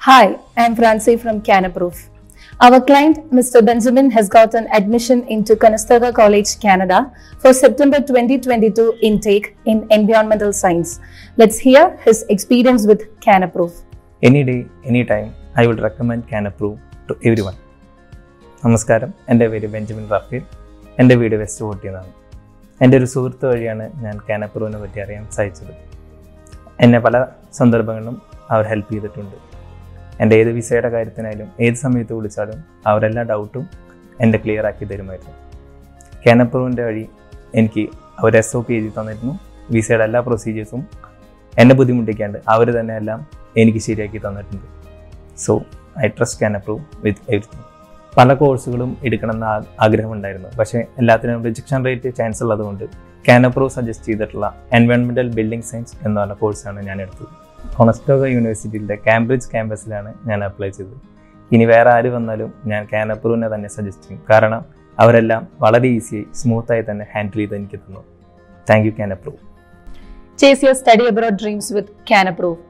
Hi, I'm Francie from Canaproof. Our client, Mr. Benjamin, has got an admission into Conestoga College, Canada for September 2022 intake in Environmental Science. Let's hear his experience with Canaproof. Any day any time I will recommend Canaproof to everyone നമസ്കാരം എൻ്റെ പേര് Benjamin Raphael എൻ്റെ വീട് west കോട്ടിയെന്നാണ് എൻ്റെ ഒരു സുഹൃത്ത് വഴിയാണ് ഞാൻ ക്യാൻ അപ്രൂവിനെ പറ്റി അറിയാൻ സാധിച്ചത് എന്നെ പല സന്ദർഭങ്ങളിലും അവർ ഹെൽപ്പ് ചെയ്തിട്ടുണ്ട് എൻ്റെ ഏത് വിസയുടെ കാര്യത്തിനായാലും ഏത് സമയത്ത് വിളിച്ചാലും അവരെല്ലാ ഡൗട്ടും എൻ്റെ ക്ലിയർ ആക്കി തരുമായിരുന്നു ക്യാൻ അപ്രൂവിൻ്റെ വഴി എനിക്ക് അവർ എസ് ഒ പി എഴുതി തന്നിരുന്നു വിസയുടെ എല്ലാ പ്രൊസീജിയേഴ്സും എന്നെ ബുദ്ധിമുട്ടിക്കാണ്ട് അവർ തന്നെ എല്ലാം എനിക്ക് ശരിയാക്കി തന്നിട്ടുണ്ട് so I trust Canaproof with everything പല കോഴ്സുകളും എടുക്കണമെന്ന് ആ- ആഗ്രഹമുണ്ടായിരുന്നു പക്ഷേ എല്ലാത്തിനും റിജക്ഷൻ റേറ്റ് ചാൻസ് ഉള്ളതുകൊണ്ട് ക്യാൻ അപ്രൂവ് സജസ്റ്റ് ചെയ്തിട്ടുള്ള എൻവയോൺമെൻറ്റൽ ബിൽഡിംഗ് സയൻസ് എന്ന് പറഞ്ഞ കോഴ്സാണ് ഞാൻ എടുത്തത് കൊണസ്റ്റോഗ യൂണിവേഴ്സിറ്റിയിലെ കാംബ്രിഡ്ജ് ക്യാമ്പസിലാണ് ഞാൻ അപ്ലൈ ചെയ്തത് ഇനി വേറെ ആര് വന്നാലും ഞാൻ ക്യാൻ അപ്രൂവിനെ തന്നെ സജസ്റ്റ് ചെയ്യും കാരണം അവരെല്ലാം വളരെ ഈസിയായി സ്മൂത്തായി തന്നെ ഹാൻഡിൽ ചെയ്ത് എനിക്ക് തന്നു thank you Canaproof Chase your study abroad dreams with Canaproof.